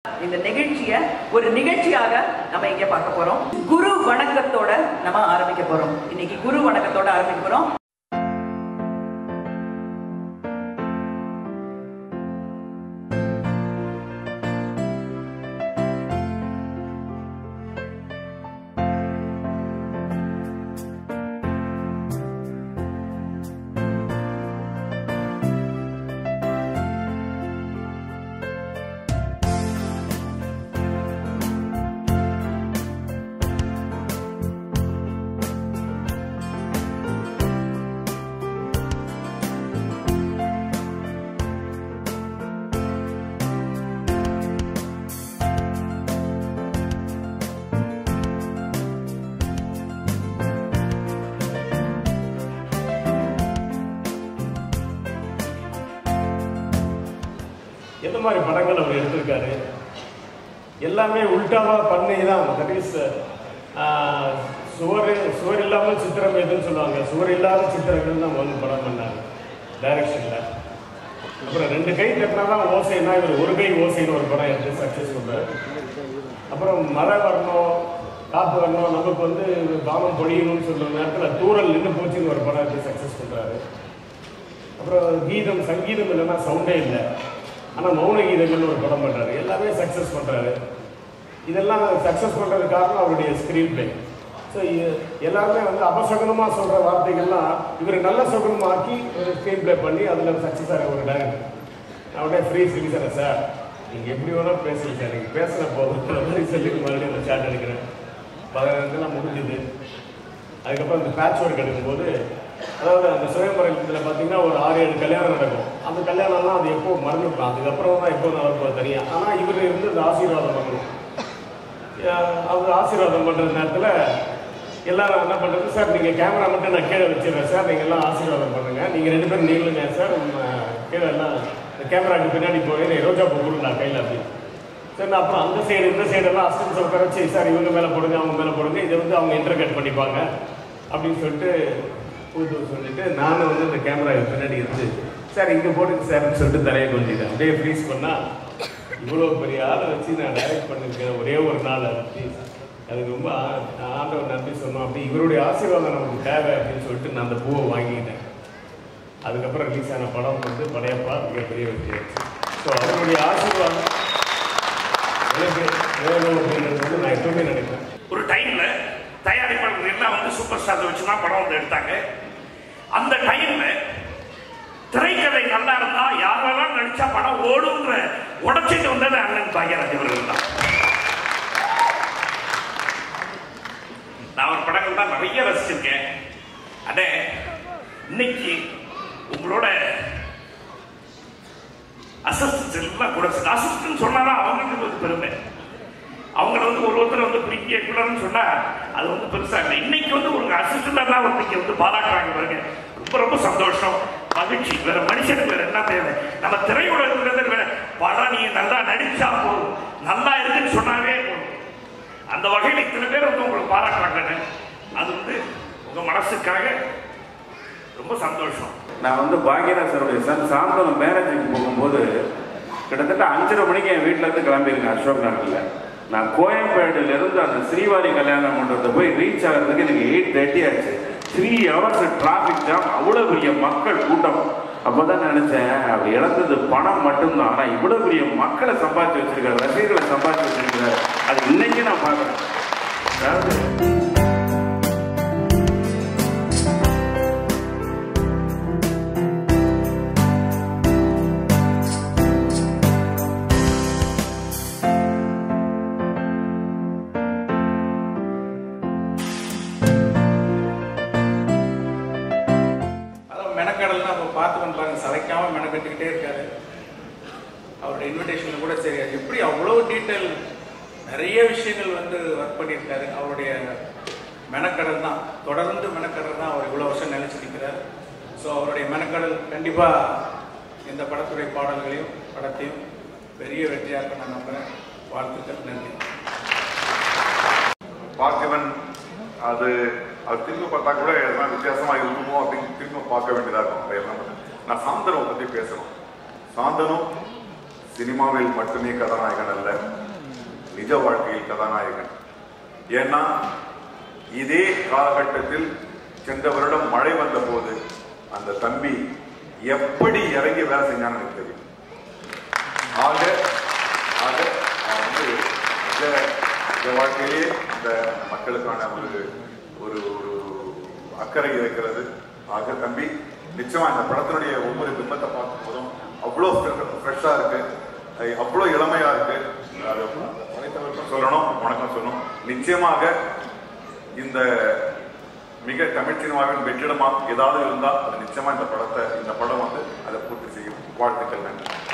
இந்த நிகழ்ச்சிய ஒரு நிகழ்ச்சியாக நம்ம இங்க பார்க்க போறோம் குரு வணக்கத்தோட நம்ம ஆரம்பிக்க போறோம் இன்னைக்கு குரு வணக்கத்தோட ஆரம்பிக்க போறோம் எந்த மாதிரி படங்கள் அவர் எடுத்திருக்காரு எல்லாமே உல்டாவா பண்ணி தான் தட் இஸ் சுவர் சுவர் இல்லாமல் சித்திரம் எதுன்னு சொல்லுவாங்க சுவர் இல்லாத சித்திரங்கள் தான் வந்து படம் பண்ணார் டைரக்ஷனில் அப்புறம் ரெண்டு கை தட்டினா தான் ஓசைன்னா இவர் ஒரு கை ஓசைன்னு ஒரு படம் எடுத்து சக்ஸஸ் பண்ணார் அப்புறம் மழை வரணும் காற்று வரணும் நமக்கு வந்து பானம் பொழியணும்னு சொல்ற நேரத்தில் தூரல் நின்று போச்சுன்னு ஒரு படம் எடுத்து சக்ஸஸ் பண்ணுறாரு அப்புறம் கீதம் சங்கீதம் இல்லைன்னா சவுண்டே இல்லை ஆனால் மௌன கீதங்கள்னு ஒரு படம் பண்ணுறாரு எல்லாமே சக்ஸஸ் பண்ணுறாரு இதெல்லாம் சக்ஸஸ் பண்ணுறதுக்கு காரணம் அவருடைய ஸ்க்ரீன் பிளே ஸோ எல்லாருமே வந்து அபசகுனமாக சொல்கிற வார்த்தைகள்லாம் இவர் நல்ல சகுனமாக்கி ஒரு ஸ்க்ரீன் பிளே பண்ணி அதில் சக்ஸஸ் ஆகிற ஒரு டேரக்டர் நான் உடனே ஃப்ரீ சிரிக்கிறேன் சார் நீங்கள் எப்படி வேணால் பேசுங்க சார் நீங்கள் பேசின போதுங்கிற மாதிரி சொல்லி மறுபடியும் அந்த ஷாட் எடுக்கிறேன் பதினஞ்சுலாம் முடிஞ்சுது அதுக்கப்புறம் இந்த பேட்ச் ஒர்க் எடுக்கும்போது அதாவது அந்த சுயமரத்தில் பார்த்தீங்கன்னா ஒரு ஆறு ஏழு கல்யாணம் நடக்கும் அந்த கல்யாணம்லாம் அது எப்போ மறந்துருக்கும் அதுக்கப்புறம் தான் எப்போ நடக்கும் தனியாக ஆனால் இவர் இருந்து இந்த ஆசீர்வாதம் பண்ணணும் அஹ் அவர் ஆசீர்வாதம் பண்ணுற நேரத்தில் எல்லாரும் என்ன பண்ணுறது சார் நீங்கள் கேமரா மட்டும் நான் கீழே வச்சிடுறேன் சார் நீங்கள் எல்லாம் ஆசீர்வாதம் பண்ணுங்கள் நீங்கள் ரெண்டு பேரும் நீங்களுங்க சார் உம், கீழே எல்லாம் இந்த கேமராக்கு பின்னாடி போய் நீ ரோஜா பூ கொடுங்க நான் கையில் அப்படி சரி நான் அப்புறம் அந்த சைடு இந்த சைடெல்லாம் அசிஸ்டன்ஸ் உட்கார வச்சு சார் இவங்க மேலே போடுங்க அவங்க மேலே போடுங்க இதை வந்து அவங்க இன்டர்கட் பண்ணிப்பாங்க அப்படின்னு சொல்லிட்டு புது சொல்லிட்டு நானும் வந்து இந்த கேமரா பின்னாடி இருந்து சார் இங்கே போடுங்க சார்னு சொல்லிட்டு தலையை கொஞ்சிட்டேன் அப்படியே ஃப்ரீஸ் பண்ணால் இவ்வளோ பெரிய ஆளை வச்சு நான் டைரக்ட் பண்ணியிருக்கேன் ஒரே ஒரு நாள் வச்சு அதுக்கு ரொம்ப ஆ- ஆண்டவர் நன்றி சொன்னோம் அப்படி இவருடைய ஆசீர்வாதம் நமக்கு தேவை அப்படின்னு சொல்லிட்டு நான் அந்த பூவை வாங்கிக்கிட்டேன் அதுக்கப்புறம் ரிலீஸ் ஆன படம் வந்து படையப்பா மிகப்பெரிய வெற்றி ஸோ அவருடைய ஆசீர்வாதம் எனக்கு வேணும் அப்படின்றது வந்து நான் எப்பவுமே நினைப்பேன் ஒரு டைம்ல தயாரிப்பாளர்கள் எல்லாம் வந்து சூப்பர் ஸ்டார் வச்சு தான் படம் வந்து எடுத்தாங்க அந்த டைம்ல திரைக்கதை நல்லா இருந்தா யாரெல்லாம் நடிச்சா படம் ஓடுங்கிற உடச்சிட்டு வந்தது அண்ணன் பாக்யராஜ் அவர்கள் தான் நான் ஒரு படங்கள் தான் நிறைய ரசிச்சிருக்கேன் அடே இன்னைக்கு உங்களோட அசிஸ்டன்ஸ் எல்லாம் கூட அசிஸ்டன்ட் சொன்னாதான் அவங்களுக்கு ஒரு பெருமை அவங்கள வந்து ஒரு ஒருத்தர் வந்து பிடிக்க கூடாதுன்னு சொன்னா அது வந்து பெருசா இல்லை இன்னைக்கு வந்து ஒரு அசிஸ்டண்டா தான் வந்து இங்க வந்து பாராட்டுறாங்க பாருங்க ரொம்ப ரொம்ப சந்தோஷம் மகிழ்ச்சி வேற மனுஷனுக்கு வேற என்ன தேவை நம்ம திரையுலகத்துல வேற படம் நீ நல்லா நடிச்சா போதும் நல்லா இருக்குன்னு சொன்னாவே போதும் அந்த வகையில் இத்தனை பேர் வந்து உங்களுக்கு பாராட்டுறாங்கன்னு அது வந்து உங்க மனசுக்காக ரொம்ப சந்தோஷம் நான் வந்து பாக்யராஜ் சாருடைய சன் சாந்தனம் மேரேஜுக்கு போகும்போது கிட்டத்தட்ட அஞ்சரை மணிக்கு என் வீட்டுல இருந்து கிளம்பியிருக்கேன் அசோக் நகரில் நான் கோயம்பேடுல இருந்து அந்த ஸ்ரீவாரி கல்யாண மண்டபத்தை போய் ரீச் ஆகிறதுக்கு எனக்கு எயிட் தேர்ட்டி ஆச்சு த்ரீ ஹவர்ஸ் டிராஃபிக் ஜாம் அவ்வளோ பெரிய மக்கள் கூட்டம் அப்போதான் நினைச்சேன் அவர் இழந்தது பணம் மட்டும்தான் ஆனால் இவ்வளோ பெரிய மக்களை சம்பாதிச்சு வச்சிருக்காரு ரசிகர்களை சம்பாதிச்சு வச்சிருக்காரு அது இன்னைக்கு நான் பார்க்குறேன் அதாவது அதான் மெனக்கடல்லாம் அப்போ பார்த்து பண்ணுறாங்க சளைக்காம மெனக்கட்டுக்கிட்டே இருக்காரு அவருடைய இன்விடேஷனில் கூட சரி எப்படி அவ்வளோ டீட்டெயில் நிறைய விஷயங்கள் வந்து ஒர்க் பண்ணியிருக்காரு அவருடைய மெனக்கடல் தான் தொடர்ந்து மெனக்கடல் தான் அவர் இவ்வளோ வருஷம் நிலைச்சு நிற்கிறார் ஸோ அவருடைய மெனக்கடல் கண்டிப்பாக இந்த படத்துடைய பாடல்களையும் படத்தையும் பெரிய வெற்றியாக நான் நம்புகிறேன் வாழ்த்துக்கள் நன்றி பார்க்கவன் அது அது திரும்ப பார்த்தா கூட எதனா வித்தியாசமா இருக்குமோ அப்படின்னு திரும்ப பார்க்க வேண்டியதா இருக்கும் அது எல்லாம் நான் சாந்தனுவை பத்தி பேசணும் சாந்தனு சினிமாவில் மட்டுமே கதாநாயகன் அல்ல நிஜ வாழ்க்கையில் கதாநாயகன் ஏன்னா இதே காலகட்டத்தில் சென்ற வருடம் மழை வந்த போது அந்த தம்பி எப்படி இறங்கி வேலை செஞ்சான்னு எனக்கு தெரியும் ஆக ஆக அவன் வந்து நிஜ நிஜ வாழ்க்கையிலேயே இந்த மக்களுக்கான ஒரு ஒரு ஒரு அக்கறை இருக்கிறது ஆக தம்பி நிச்சயமா இந்த படத்தினுடைய ஒவ்வொரு பிம்பத்தை பார்க்கும் போதும் அவ்வளோ ஃப்ரெஷ்ஷா இருக்கு அஹ் அவ்வளோ இளமையா இருக்கு அது படைத்தவருக்கும் சொல்லணும் வணக்கம் சொல்லணும் நிச்சயமாக இந்த மிக தமிழ் சினிமாவின் வெற்றிடமா ஏதாவது இருந்தால் அது நிச்சயமா இந்த படத்தை இந்த படம் வந்து அதை பூர்த்தி செய்யும் வாழ்த்துக்கள் நன்றி